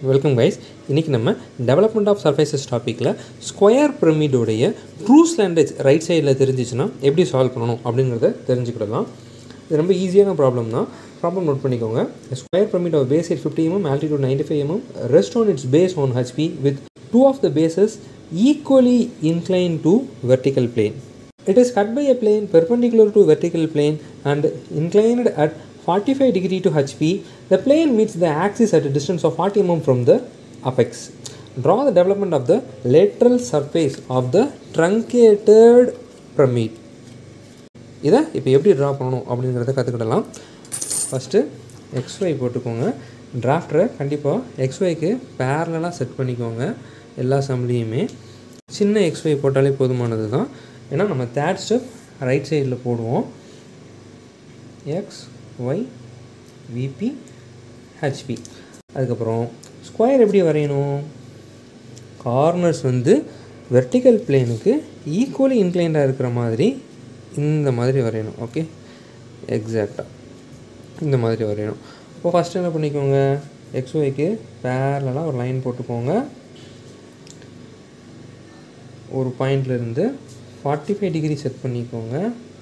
Welcome guys இன்றைக்கி நம்ம development of surfaces டாப்பிக்கில் ஸ்கொயர் பிரமிடோடைய ட்ரூ ஸ்லாண்டேஜ் ரைட் சைடில் தெரிஞ்சிச்சுன்னா எப்படி சால்வ் பண்ணணும் அப்படிங்கிறத தெரிஞ்சுக்கிடலாம் இது ரொம்ப ஈஸியான ப்ராப்ளம் தான் ப்ராப்ளம் நோட் பண்ணிக்கோங்க square pyramid of base it fifty mm altitude ninety five mm rest on its base on HP with two of the bases equally incline to vertical plane It is cut by a plane perpendicular to vertical plane and inclined at 45 degree to HP. The plane meets the axis at a distance of 40 mm from the apex. Draw the development of the lateral surface of the truncated pyramid. இதை இப்போ எப்படி draw பண்ணணும் அப்படிங்கிறத கற்றுக்கிடலாம் first XY போட்டுக்கோங்க டிராஃப்டரை கண்டிப்பாக எக்ஸ்ஒய்க்கு பேரலாக set பண்ணிக்கோங்க எல்லா சம்லேயுமே சின்ன எக்ஸ்ஒய் போட்டாலே போதுமானது தான் ஏன்னா நம்ம தேர்ட் ஸ்டெப் ரைட் சைடில் போடுவோம் எக்ஸ் ஒய் விபி ஹெச்பி அதுக்கப்புறம் ஸ்கொயர் எப்படி வரையணும் கார்னர்ஸ் வந்து வெர்டிக்கல் பிளேனுக்கு ஈக்குவலி இன்க்ளைண்டாக இருக்கிற மாதிரி இந்த மாதிரி வரையணும் ஓகே எக்ஸாக்டாக இந்த மாதிரி வரையணும் இப்போ ஃபஸ்ட்டு என்ன பண்ணிக்கோங்க எக்ஸ் ஒய்க்கு பேரலாக ஒரு லைன் போட்டுக்கோங்க ஒரு பாயிண்ட்லேருந்து ஃபார்ட்டி ஃபைவ் டிகிரி செட் பண்ணிக்கோங்க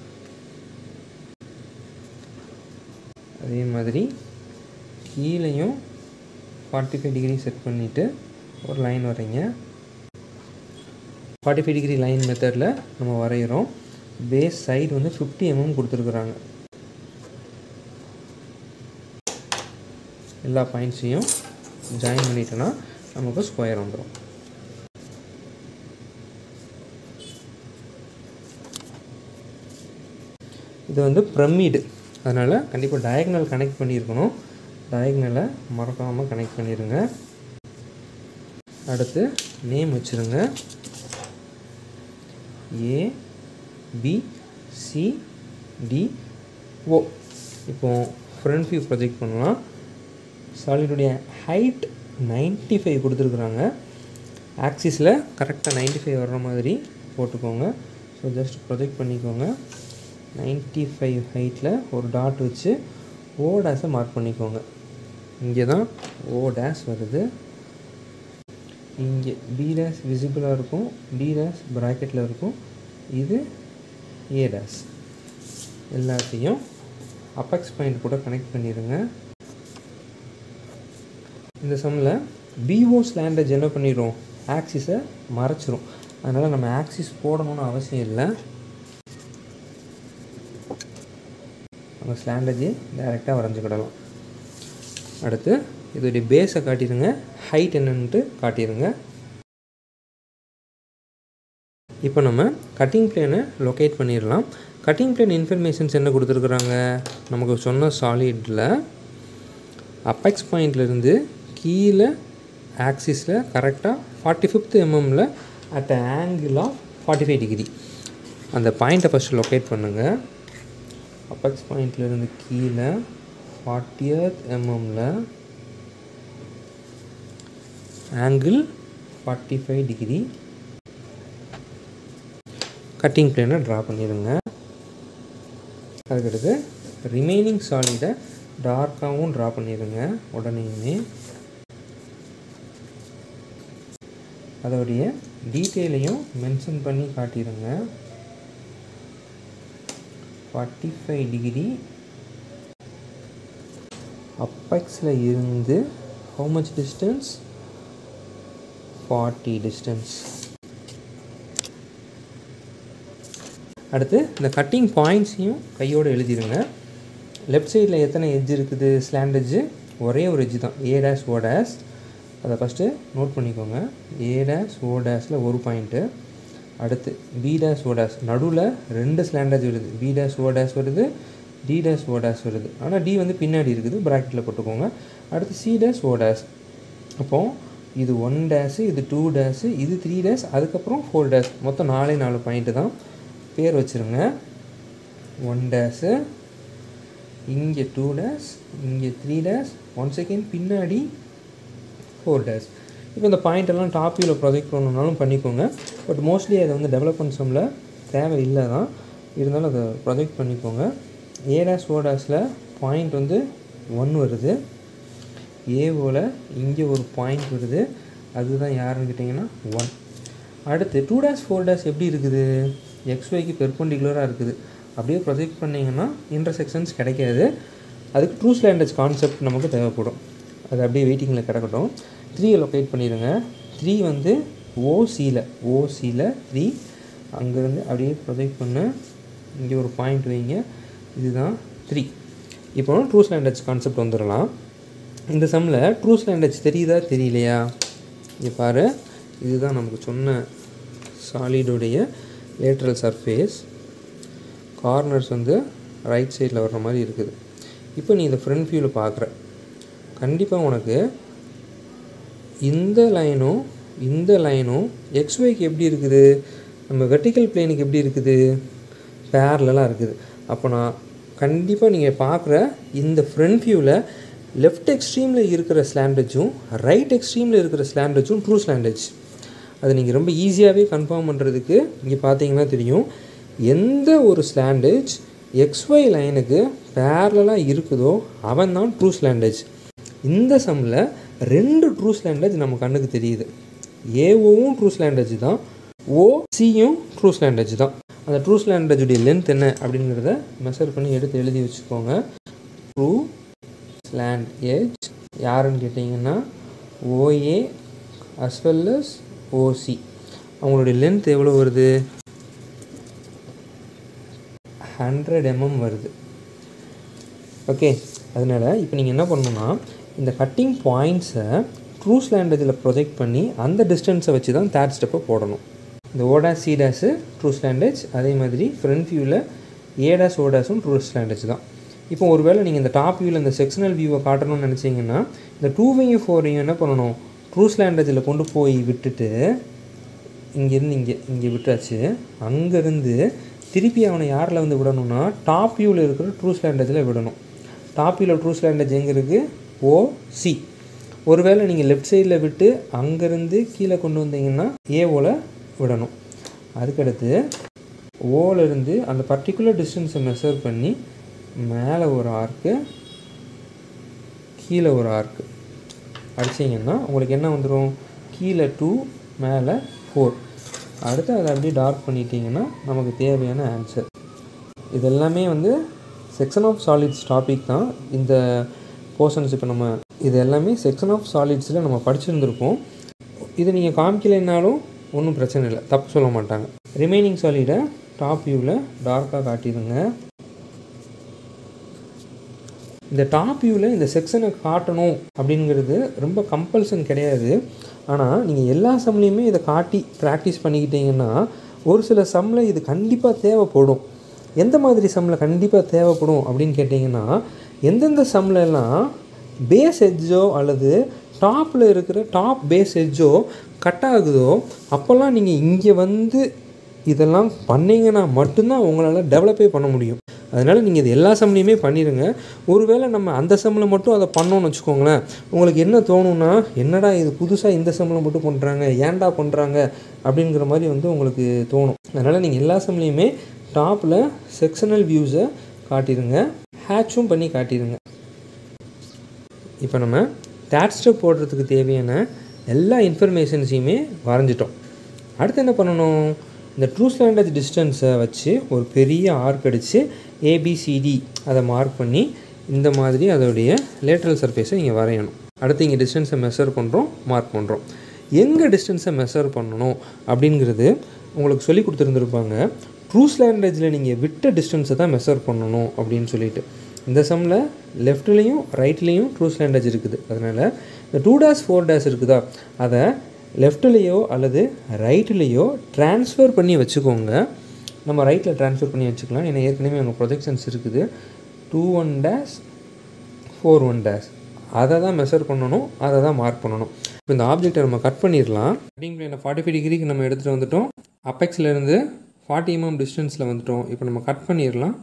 அதே மாதிரி கீழேயும் ஃபார்ட்டி ஃபைவ் டிகிரி செட் பண்ணிவிட்டு ஒரு லைன் வரைங்க ஃபார்ட்டி ஃபைவ் டிகிரி லைன் மெத்தடில் நம்ம வரைகிறோம் பேஸ் சைடு வந்து ஃபிஃப்டி எம்எம் கொடுத்துருக்குறாங்க எல்லா பாயிண்ட்ஸையும் ஜாயின் பண்ணிட்டோன்னா நமக்கு ஸ்கொயர் வந்துடும் இது வந்து பிரமிடு அதனால் கண்டிப்பாக டயக்னல் கனெக்ட் பண்ணியிருக்கணும் டயக்னலை மறக்காமல் கனெக்ட் பண்ணிடுங்க அடுத்து நேம் வச்சுருங்க A B C D O இப்போ ஃப்ரண்ட் வியூ ப்ரொஜெக்ட் பண்ணலாம் சாலிடுடைய ஹைட் நைன்ட்டி ஃபைவ் கொடுத்துருக்குறாங்க ஆக்சிஸில் கரெக்டாக நைன்ட்டி ஃபைவ் வர்ற மாதிரி போட்டுக்கோங்க ஸோ ஜஸ்ட் ப்ரொஜெக்ட் பண்ணிக்கோங்க நைன்ட்டி ஃபைவ் ஹைட்டில் ஒரு டாட் வச்சு ஓ டேஸை மார்க் பண்ணிக்கோங்க இங்கே தான் ஓ டேஸ் வருது இங்கே பி டேஸ் விசிபிளாக இருக்கும் டி டேஸ் ப்ராக்கெட்டில் இருக்கும் இது ஏ டேஸ் எல்லாத்தையும் அப்பெக்ஸ் பாயிண்ட் கூட கனெக்ட் பண்ணிடுங்க இந்த சம்மில் பிஓ ஸ்லாண்டேஜ் என்ன பண்ணிடும் ஆக்சிஸை மறைச்சிரும் அதனால் நம்ம ஆக்சிஸ் போடணும்னு அவசியம் இல்லை நம்ம ஸ்லாண்டேஜ் டைரெக்டாக வரைஞ்சிக்கிடலாம் அடுத்து இதோடைய பேஸை காட்டிடுங்க ஹைட் என்னன்ட்டு காட்டிடுங்க இப்போ நம்ம கட்டிங் பிளேனை லொக்கேட் பண்ணிடலாம் கட்டிங் பிளேன் இன்ஃபர்மேஷன்ஸ் என்ன கொடுத்துருக்குறாங்க நமக்கு சொன்ன சாலிடில் அப்பெக்ஸ் பாயிண்ட்லேருந்து கீழே ஆக்சிஸில் கரெக்டாக ஃபார்ட்டி ஃபிஃப்த் எம்எம்மில் at angle of forty five degree அந்த பாயிண்ட்டை ஃபஸ்ட்டு லொக்கேட் பண்ணுங்கள் அப்பெக்ஸ் பாயிண்ட்லேருந்து கீழே ஃபார்ட்டியத் எம்எம்மில் angle forty five degree cutting பிளேனை ட்ரா பண்ணிடுங்க அதுக்கடுத்து ரிமைனிங் சாலிடை டார்க்காகவும் ட்ரா பண்ணிடுங்க உடனேயுமே அதோடைய டீட்டெயிலையும் மென்ஷன் பண்ணி காட்டிடுங்க ஃபார்ட்டி ஃபைவ் டிகிரி அப்பெக்ஸில் இருந்து how much distance forty distance அடுத்து இந்த கட்டிங் பாயிண்ட்ஸையும் கையோடு எழுதிடுங்க லெஃப்ட் சைடில் எத்தனை எட்ஜ் இருக்குது ஸ்லாண்ட் எட்ஜு ஒரே ஒரு எட்ஜ் தான் ஏ டேஷ் ஓ டேஷ் அதை ஃபஸ்ட்டு நோட் பண்ணிக்கோங்க ஏ டேஷ் ஓ டேஷில் ஒரு பாயிண்ட்டு அடுத்து பி டேஷ் ஓ டேஷ் நடுவில் ரெண்டு ஸ்லாண்டேஜ் வருது பி டேஷ் ஓ டேஷ் வருது டி டேஷ் ஓ டேஷ் வருது ஆனால் டி வந்து பின்னாடி இருக்குது ப்ராக்கெட்டில் போட்டுக்கோங்க அடுத்து சி டேஷ் ஓ டேஷ் அப்போது இது ஒன் டேஷு இது டூ டேஷு இது த்ரீ டேஷ் அதுக்கப்புறம் ஃபோர் டேஷ் மொத்தம் நாலே நாலு பாயிண்ட்டு தான் பேர் வச்சுருங்க ஒன் டேஷு இங்கே டூ டேஷ் இங்கே த்ரீ டேஷ் ஒன் செகண்ட் பின்னாடி ஃபோர் டேஷ் இப்போ இந்த பாயிண்ட் எல்லாம் டாப் வியூவில் ப்ரொஜெக்ட் பண்ணணுன்னாலும் பண்ணிக்கோங்க பட் மோஸ்ட்லி அதை வந்து டெவலப்மெண்ட் சம்மில் தேவை இல்லை தான் இருந்தாலும் அதை ப்ரொஜெக்ட் பண்ணிக்கோங்க ஏ டேஷ் ஓ டேஷில் பாயிண்ட் வந்து ஒன் வருது ஏவோல இங்கே ஒரு பாயிண்ட் வருது அதுதான் யாருன்னு கேட்டிங்கன்னா ஒன் அடுத்து டூ டேஷ் ஃபோர் டேஷ் எப்படி இருக்குது எக்ஸ்ஒய்க்கு பெர்பெண்டிகுலராக இருக்குது அப்படியே ப்ரொஜெக்ட் பண்ணிங்கன்னா இன்டர்செக்ஷன்ஸ் கிடைக்காது அதுக்கு ட்ரூ ஸ்லாண்டர்ஸ் கான்செப்ட் நமக்கு தேவைப்படும் அது அப்படியே வெயிட்டிங்கில் கிடக்கட்டும் த்ரீயை லொக்கேட் பண்ணிடுங்க த்ரீ வந்து ஓசியில் ஓசியில் த்ரீ அங்கேருந்து அப்படியே ப்ரொஜெக்ட் பண்ணு இங்கே ஒரு பாயிண்ட் வைங்க இதுதான் த்ரீ இப்போ ட்ரூ ஸ்லாண்டர்ஸ் கான்செப்ட் வந்துடலாம் இந்த சம்மில் ட்ரூ ஸ்லாண்டர்ஸ் தெரியுதா தெரியலையா இங்கே பாரு இதுதான் நமக்கு சொன்ன சாலிடுடைய லேட்ரல் சர்ஃபேஸ் கார்னர்ஸ் வந்து ரைட் சைடில் வர்ற மாதிரி இருக்குது இப்போ நீ இந்த ஃப்ரண்ட் வியூவில் பார்க்குற கண்டிப்பாக உனக்கு இந்த லைனும் இந்த லைனும் எக்ஸ்ஒய்க்கு எப்படி இருக்குது நம்ம வெர்டிக்கல் பிளேனுக்கு எப்படி இருக்குது பேரலாக இருக்குது அப்போ நான் கண்டிப்பாக நீங்கள் பார்க்குற இந்த ஃப்ரண்ட் வியூவில் லெஃப்ட் எக்ஸ்ட்ரீமில் இருக்கிற ஸ்லாண்டேஜும் ரைட் எக்ஸ்ட்ரீமில் இருக்கிற ஸ்லாண்டேஜும் ட்ரூ ஸ்லாண்டேஜ் அது நீங்கள் ரொம்ப ஈஸியாகவே கன்ஃபார்ம் பண்ணுறதுக்கு இங்கே பார்த்தீங்கன்னா தெரியும் எந்த ஒரு ஸ்லாண்டேஜ் எக்ஸ்ஒய் லைனுக்கு பேரலாக இருக்குதோ அவன் தான் ட்ரூ ஸ்லாண்டேஜ் இந்த சம்மில் ரெண்டு ட்ரூ ஸ்லாண்டேஜ் நம்ம கண்ணுக்கு தெரியுது ஏஓவும் ட்ரூ ஸ்லாண்டேஜ் தான் ஓசியும் ட்ரூ ஸ்லாண்டேஜ் தான் அந்த ட்ரூ ஸ்லாண்டேஜுடைய லென்த் என்ன அப்படிங்கிறத மெஷர் பண்ணி எடுத்து எழுதி வச்சுக்கோங்க ட்ரூ ஸ்லாண்ட் ஏஜ் யாருன்னு கேட்டிங்கன்னா OA as well as OC அவங்களுடைய லென்த் எவ்வளோ வருது ஹண்ட்ரட் எம்எம் வருது ஓகே அதனால் இப்போ நீங்கள் என்ன பண்ணணும்னா இந்த கட்டிங் பாயிண்ட்ஸை ட்ரூ ஸ்லாண்டேஜில் ப்ரொஜெக்ட் பண்ணி அந்த டிஸ்டன்ஸை வச்சு தான் தேர்ட் ஸ்டெப்பை போடணும் இந்த ஓடாஸ் சீடாஸு ட்ரூ ஸ்லாண்டேஜ் அதே மாதிரி ஃப்ரண்ட் வியூவில் ஏடாஸ் ஓடாஸும் ட்ரூ ஸ்லாண்டேஜ் தான் இப்போ ஒருவேளை நீங்கள் இந்த டாப் வியூவில் இந்த செக்ஷனல் வியூவை காட்டணும்னு நினச்சிங்கன்னா இந்த டூவையும் ஃபோரையும் என்ன பண்ணணும் ட்ரூ ஸ்லாண்டேஜில் கொண்டு போய் விட்டுட்டு இங்கேருந்து இங்கே இங்கே விட்டாச்சு அங்கேருந்து திருப்பி அவனை யாரில் வந்து விடணும்னா டாப் வியூவில் இருக்கிற ட்ரூ ஸ்லாண்டேஜில் விடணும் டாப் வியூவில் ட்ரூ ஸ்லாண்டேஜ் எங்கே இருக்குது ஓசி ஒருவேளை நீங்கள் லெஃப்ட் சைடில் விட்டு அங்கேருந்து கீழே கொண்டு வந்தீங்கன்னா ஏவோல விடணும் அதுக்கடுத்து ஓலேருந்து அந்த பர்டிகுலர் டிஸ்டன்ஸை மெஷர் பண்ணி மேலே ஒரு ஆர்க்கு கீழே ஒரு ஆர்க்கு அடிச்சிங்கன்னா உங்களுக்கு என்ன வந்துடும் கீழே டூ மேலே ஃபோர் அடுத்து அதை அப்படியே டார்க் பண்ணிட்டீங்கன்னா நமக்கு தேவையான ஆன்சர் இது எல்லாமே வந்து செக்ஷன் ஆஃப் சாலிட்ஸ் டாபிக் தான் இந்த போர்ஷன்ஸ் இப்போ நம்ம இது எல்லாமே செக்ஷன் ஆஃப் சாலிட்ஸில் நம்ம படிச்சிருந்துருப்போம் இது நீங்கள் காமிக்கலைன்னாலும் ஒன்றும் பிரச்சனை இல்லை தப்பு சொல்ல மாட்டாங்க ரிமைனிங் சாலிடை டாப் வியூவில் டார்க்காக காட்டிடுங்க இந்த டாப் வியூவில் இந்த செக்ஷனை காட்டணும் அப்படிங்கிறது ரொம்ப கம்பல்சன் கிடையாது ஆனால் நீங்கள் எல்லா சம்லேயுமே இதை காட்டி ப்ராக்டிஸ் பண்ணிக்கிட்டீங்கன்னா ஒரு சில சம்மில் இது கண்டிப்பாக தேவைப்படும் எந்த மாதிரி சம்மில் கண்டிப்பாக தேவைப்படும் அப்படின்னு கேட்டிங்கன்னா எந்தெந்த சம்மில் எல்லாம் பேஸ் எட்ஜோ அல்லது டாப்பில் இருக்கிற டாப் பேஸ் எட்ஜோ கட் ஆகுதோ அப்போல்லாம் நீங்கள் இங்கே வந்து இதெல்லாம் பண்ணிங்கன்னா மட்டும்தான் உங்களால் டெவலப்பே பண்ண முடியும் அதனால் நீங்கள் இது எல்லா சம்லேயுமே பண்ணிடுங்க ஒருவேளை நம்ம அந்த சம்மில் மட்டும் அதை பண்ணோன்னு வச்சுக்கோங்களேன் உங்களுக்கு என்ன தோணும்னா என்னடா இது புதுசாக இந்த சம்மில் மட்டும் பண்ணுறாங்க ஏன்டா பண்ணுறாங்க அப்படிங்கிற மாதிரி வந்து உங்களுக்கு தோணும் அதனால் நீங்கள் எல்லா சம்லேயுமே டாப்பில் செக்ஷனல் வியூஸை காட்டிடுங்க ஹேட்சும் பண்ணி காட்டிடுங்க இப்போ நம்ம தேட் ஸ்டெப் போடுறதுக்கு தேவையான எல்லா இன்ஃபர்மேஷன்ஸையுமே வரைஞ்சிட்டோம் அடுத்து என்ன பண்ணணும் இந்த ட்ரூ ஸ்லாண்டர்ஸ் டிஸ்டன்ஸை வச்சு ஒரு பெரிய ஆர்க் அடித்து ஏபிசிடி அதை மார்க் பண்ணி இந்த மாதிரி அதோடைய லேட்ரல் சர்ஃபேஸை இங்கே வரையணும் அடுத்து இங்கே டிஸ்டன்ஸை மெஷர் பண்ணுறோம் மார்க் பண்ணுறோம் எங்கே டிஸ்டன்ஸை மெஷர் பண்ணணும் அப்படிங்கிறது உங்களுக்கு சொல்லி கொடுத்துருந்துருப்பாங்க ட்ரூ ஸ்லாண்டேஜில் நீங்கள் விட்ட டிஸ்டன்ஸை தான் மெஷர் பண்ணணும் அப்படின்னு சொல்லிட்டு இந்த சம்மில் லெஃப்ட்லேயும் ரைட்லேயும் ட்ரூ ஸ்லாண்டேஜ் இருக்குது அதனால் இந்த டூ டேஸ் ஃபோர் டேஸ் இருக்குதா அதை லெஃப்ட்லேயோ அல்லது ரைட்லேயோ ட்ரான்ஸ்ஃபர் பண்ணி வச்சுக்கோங்க நம்ம ரைட்டில் ட்ரான்ஸ்ஃபர் பண்ணி வச்சுக்கலாம் ஏன்னா ஏற்கனவே அங்கே ப்ரொஜெக்ஷன்ஸ் இருக்குது two one dash four one dash அதை தான் மெஷர் பண்ணணும் அதை தான் மார்க் பண்ணணும் இப்போ இந்த ஆப்ஜெக்டை நம்ம கட் பண்ணிடலாம் கட்டிங் பிளேனை ஃபார்ட்டி ஃபைவ் டிகிரிக்கு நம்ம எடுத்துகிட்டு வந்துட்டோம் அப்பெக்ஸ்லேருந்து ஃபார்ட்டி எம்எம் டிஸ்டன்ஸில் வந்துட்டோம் இப்போ நம்ம கட் பண்ணிடலாம்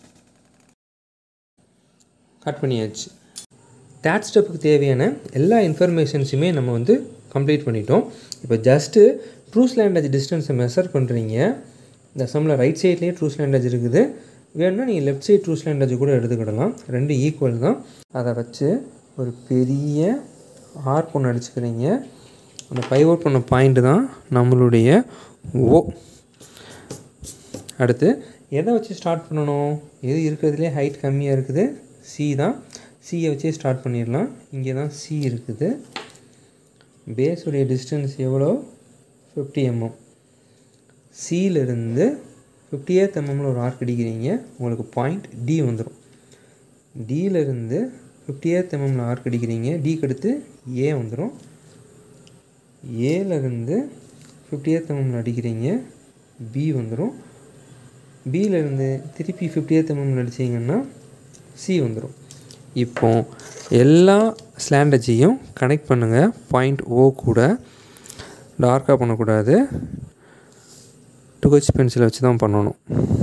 கட் பண்ணியாச்சு தேட் ஸ்டெப்புக்கு தேவையான எல்லா இன்ஃபர்மேஷன்ஸுமே நம்ம வந்து கம்ப்ளீட் பண்ணிட்டோம் இப்போ ஜஸ்ட்டு ட்ரூஸ் லேண்டேஜ் டிஸ்டன்ஸை மெஷர் பண்ணுறீங்க இந்த சம்மில் ரைட் சைட்லேயே ட்ரூஸ் லேண்டேஜ் இருக்குது வேணும்னா நீங்கள் லெஃப்ட் சைட் ட்ரூஸ் லேண்டேஜ் கூட எடுத்துக்கிடலாம் ரெண்டு ஈக்குவல் தான் அதை வச்சு ஒரு பெரிய ஆர்க் ஒன்று அடிச்சுக்கிறீங்க அந்த பைவோட் பண்ண பாயிண்ட் தான் நம்மளுடைய ஓ அடுத்து எதை வச்சு ஸ்டார்ட் பண்ணணும் எது இருக்கிறதுலே ஹைட் கம்மியாக இருக்குது சி தான் சியை வச்சே ஸ்டார்ட் பண்ணிடலாம் இங்கே தான் சி இருக்குது பேஸுடைய டிஸ்டன்ஸ் எவ்வளோ ஃபிஃப்டி எம்எம் சியிலிருந்து ஃபிஃப்டி எய்த் எம்எம்மில் ஒரு ஆர்க் அடிக்கிறீங்க உங்களுக்கு பாயிண்ட் டி வந்துடும் டியிலிருந்து ஃபிஃப்டி எய்த் எம்எம்மில் ஆர்க் அடிக்கிறீங்க டிக்கு அடுத்து ஏ வந்துடும் ஏலேருந்து ஃபிஃப்டி எய்த் எம்எம்மில் அடிக்கிறீங்க பி வந்துடும் பியிலேருந்து திருப்பி ஃபிஃப்டி எய்த் எம்எம்மில் அடிச்சிங்கன்னா சி வந்துடும் இப்போ எல்லா ஸ்லாண்டஜையும் கனெக்ட் பண்ணுங்கள் பாயிண்ட் ஓ கூட டார்க்காக பண்ணக்கூடாது டூ ஹெச் பென்சிலை வச்சு தான் பண்ணணும்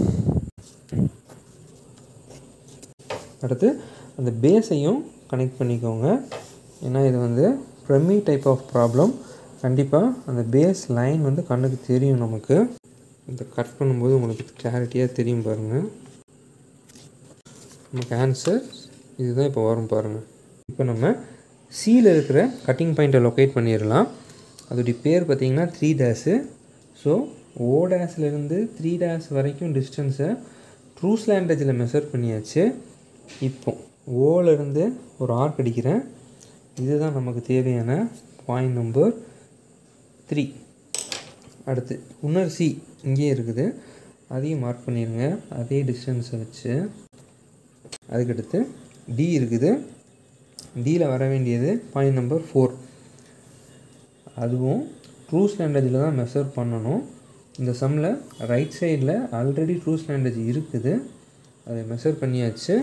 அடுத்து அந்த பேஸையும் கனெக்ட் பண்ணிக்கோங்க ஏன்னா இது வந்து ப்ரெமி டைப் ஆஃப் ப்ராப்ளம் கண்டிப்பாக அந்த பேஸ் லைன் வந்து கண்ணுக்கு தெரியும் நமக்கு இந்த கட் பண்ணும்போது உங்களுக்கு கிளாரிட்டியாக தெரியும் பாருங்கள் நமக்கு ஆன்சர் இதுதான் இப்போ வரும் பாருங்கள் இப்போ நம்ம சியில் இருக்கிற கட்டிங் பாயிண்ட்டை லொக்கேட் பண்ணிடலாம் அதோடைய பேர் பார்த்திங்கன்னா த்ரீ டேஸு ஸோ ஓ டேஸ்லேருந்து த்ரீ டேஸ் வரைக்கும் டிஸ்டன்ஸை ட்ரூஸ் லேண்டேஜில் மெஷர் பண்ணியாச்சு இப்போ ஓலேருந்து ஒரு ஆர்க் அடிக்கிறேன் இதுதான் நமக்கு தேவையான பாயிண்ட் நம்பர் த்ரீ அடுத்து இன்னொரு சி இங்கேயே இருக்குது அதையும் மார்க் பண்ணிடுங்க அதே டிஸ்டன்ஸை வச்சு அதுக்கடுத்து டி இருக்குது டியில் வர வேண்டியது பாயிண்ட் நம்பர் ஃபோர் அதுவும் ட்ரூ ஸ்டாண்டர்டில் தான் மெஷர் பண்ணணும் இந்த சம்மில் ரைட் சைடில் ஆல்ரெடி ட்ரூ ஸ்டாண்டர்ட் இருக்குது அதை மெஷர் பண்ணியாச்சு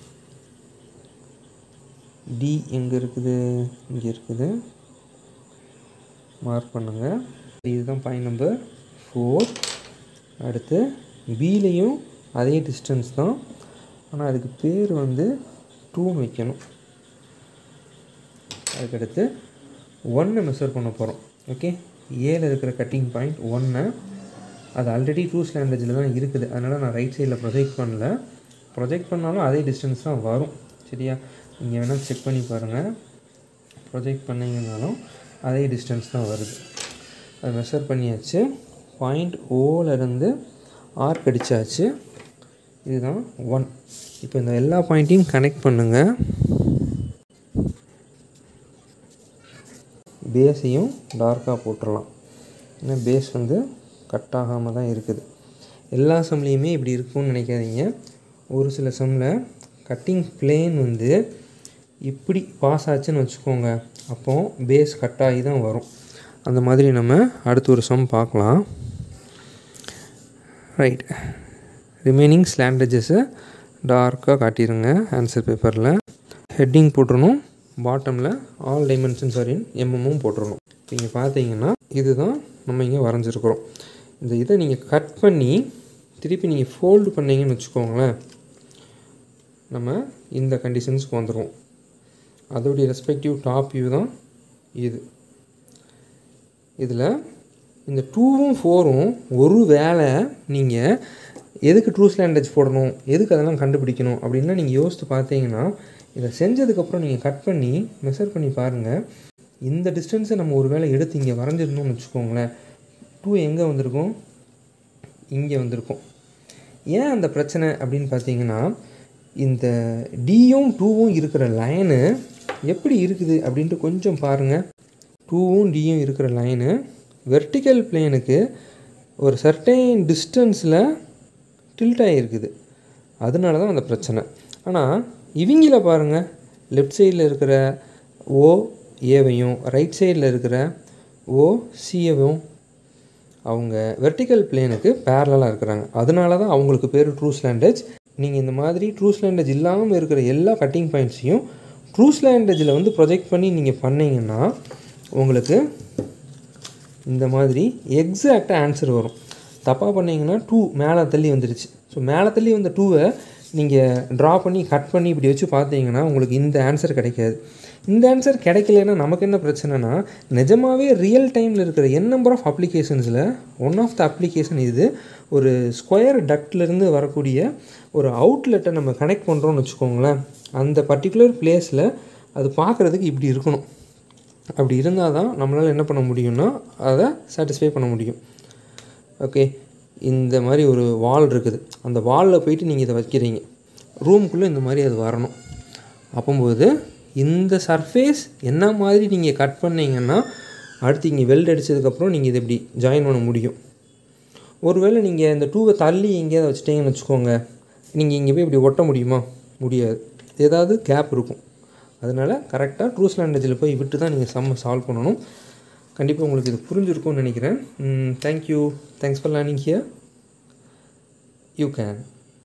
டி எங்கே இருக்குது இங்கே இருக்குது மார்க் பண்ணுங்கள் இதுதான் பாயிண்ட் நம்பர் ஃபோர் அடுத்து பிலேயும் அதே டிஸ்டன்ஸ் தான் ஆனால் அதுக்கு பேர் வந்து டூன்னு வைக்கணும் அதுக்கடுத்து ஒன்னை மெஷர் பண்ண போகிறோம் ஓகே ஏல இருக்கிற கட்டிங் பாயிண்ட் ஒன்னை அது ஆல்ரெடி ட்ரூஸ் லேண்டேஜில் தான் இருக்குது அதனால் நான் ரைட் சைடில் ப்ரொஜெக்ட் பண்ணல ப்ரொஜெக்ட் பண்ணாலும் அதே டிஸ்டன்ஸ் தான் வரும் சரியா நீங்கள் வேணால் செக் பண்ணி பாருங்கள் ப்ரொஜெக்ட் பண்ணிங்கனாலும் அதே டிஸ்டன்ஸ் தான் வருது அதை மெஷர் பண்ணியாச்சு பாயிண்ட் ஓலேருந்து ஆர்க் அடித்தாச்சு இதுதான் ஒன் இப்போ இந்த எல்லா பாயிண்ட்டையும் கனெக்ட் பண்ணுங்கள் பேஸையும் டார்க்காக போட்டுடலாம் ஏன்னா பேஸ் வந்து கட் ஆகாமல் தான் இருக்குது எல்லா சம்லேயுமே இப்படி இருக்கும்னு நினைக்காதீங்க ஒரு சில சம்மில் கட்டிங் பிளேன் வந்து இப்படி பாஸ் ஆச்சுன்னு வச்சுக்கோங்க அப்போது பேஸ் கட் ஆகி தான் வரும் அந்த மாதிரி நம்ம அடுத்து ஒரு சம் பார்க்கலாம் ரைட் ரிமைனிங் ஸ்லாண்டேஜஸை டார்க்காக காட்டிடுங்க ஆன்சர் பேப்பரில் ஹெட்டிங் போட்டுருணும் பாட்டமில் ஆல் டைமென்ஷன்ஸ் ஆர் இன் எம்எம்மும் போட்டுருணும் இங்கே பார்த்தீங்கன்னா இதுதான் நம்ம இங்கே வரைஞ்சிருக்கிறோம் இந்த இதை நீங்கள் கட் பண்ணி திருப்பி நீங்கள் ஃபோல்டு பண்ணீங்கன்னு வச்சுக்கோங்களேன் நம்ம இந்த கண்டிஷன்ஸ்க்கு வந்துடுவோம் அதோடைய ரெஸ்பெக்டிவ் டாப் வியூ தான் இது இதில் இந்த டூவும் ஃபோரும் ஒரு வேளை நீங்கள் எதுக்கு ட்ரூ ஸ்லாண்டேஜ் போடணும் எதுக்கு அதெல்லாம் கண்டுபிடிக்கணும் அப்படின்லாம் நீங்கள் யோசித்து பார்த்தீங்கன்னா இதை செஞ்சதுக்கப்புறம் நீங்கள் கட் பண்ணி மெஷர் பண்ணி பாருங்கள் இந்த டிஸ்டன்ஸை நம்ம ஒரு வேளை எடுத்து இங்கே வரைஞ்சிருந்தோம்னு வச்சுக்கோங்களேன் டூ எங்கே வந்திருக்கும் இங்கே வந்திருக்கும் ஏன் அந்த பிரச்சனை அப்படின்னு பார்த்தீங்கன்னா இந்த டியும் டூவும் இருக்கிற லைனு எப்படி இருக்குது அப்படின்ட்டு கொஞ்சம் பாருங்கள் டூவும் டியும் இருக்கிற லைனு வெர்டிக்கல் பிளேனுக்கு ஒரு சர்டைன் டிஸ்டன்ஸில் டில்ட் ஆகிருக்குது அதனால தான் அந்த பிரச்சனை ஆனால் இவங்கள பாருங்கள் லெஃப்ட் சைடில் இருக்கிற ஓ ஏவையும் ரைட் சைடில் இருக்கிற ஓ சிஏவும் அவங்க வெர்டிக்கல் பிளேனுக்கு பேரலாக இருக்கிறாங்க அதனால தான் அவங்களுக்கு பேர் ட்ரூ ஸ்லாண்டேஜ் நீங்கள் இந்த மாதிரி ட்ரூ ஸ்லாண்டேஜ் இல்லாமல் இருக்கிற எல்லா கட்டிங் பாயிண்ட்ஸையும் ட்ரூ ஸ்லாண்டேஜில் வந்து ப்ரொஜெக்ட் பண்ணி நீங்கள் பண்ணீங்கன்னா உங்களுக்கு இந்த மாதிரி எக்ஸாக்டாக ஆன்சர் வரும் தப்பாக பண்ணீங்கன்னா டூ மேலே தள்ளி வந்துடுச்சு ஸோ மேலே தள்ளி வந்த டூவை நீங்கள் ட்ரா பண்ணி கட் பண்ணி இப்படி வச்சு பார்த்தீங்கன்னா உங்களுக்கு இந்த ஆன்சர் கிடைக்காது இந்த ஆன்சர் கிடைக்கலன்னா நமக்கு என்ன பிரச்சனைனா நிஜமாகவே ரியல் டைமில் இருக்கிற என் நம்பர் ஆஃப் அப்ளிகேஷன்ஸில் ஒன் ஆஃப் த அப்ளிகேஷன் இது ஒரு ஸ்கொயர் டக்ட்லேருந்து வரக்கூடிய ஒரு அவுட்லெட்டை நம்ம கனெக்ட் பண்ணுறோம்னு வச்சுக்கோங்களேன் அந்த பர்டிகுலர் பிளேஸில் அது பார்க்குறதுக்கு இப்படி இருக்கணும் அப்படி இருந்தால் தான் நம்மளால் என்ன பண்ண முடியும்னா அதை சாட்டிஸ்ஃபை பண்ண முடியும் ஓகே இந்த மாதிரி ஒரு வால் இருக்குது அந்த வாலில் போயிட்டு நீங்கள் இதை வைக்கிறீங்க ரூமுக்குள்ளே இந்த மாதிரி அது வரணும் அப்போம்போது இந்த சர்ஃபேஸ் என்ன மாதிரி நீங்கள் கட் பண்ணீங்கன்னா அடுத்து இங்கே வெல்ட் அடித்ததுக்கப்புறம் நீங்கள் இதை இப்படி ஜாயின் பண்ண முடியும் ஒருவேளை நீங்கள் இந்த டூவை தள்ளி எங்கேயாவது வச்சுட்டீங்கன்னு வச்சுக்கோங்க நீங்கள் இங்கே போய் இப்படி ஒட்ட முடியுமா முடியாது ஏதாவது கேப் இருக்கும் அதனால் கரெக்டாக ட்ரூஸ் லேண்டேஜில் போய் விட்டு தான் நீங்கள் சம்ம சால்வ் பண்ணணும் கண்டிப்பாக உங்களுக்கு இது புரிஞ்சிருக்கும்னு நினைக்கிறேன் thank you thanks for learning here you can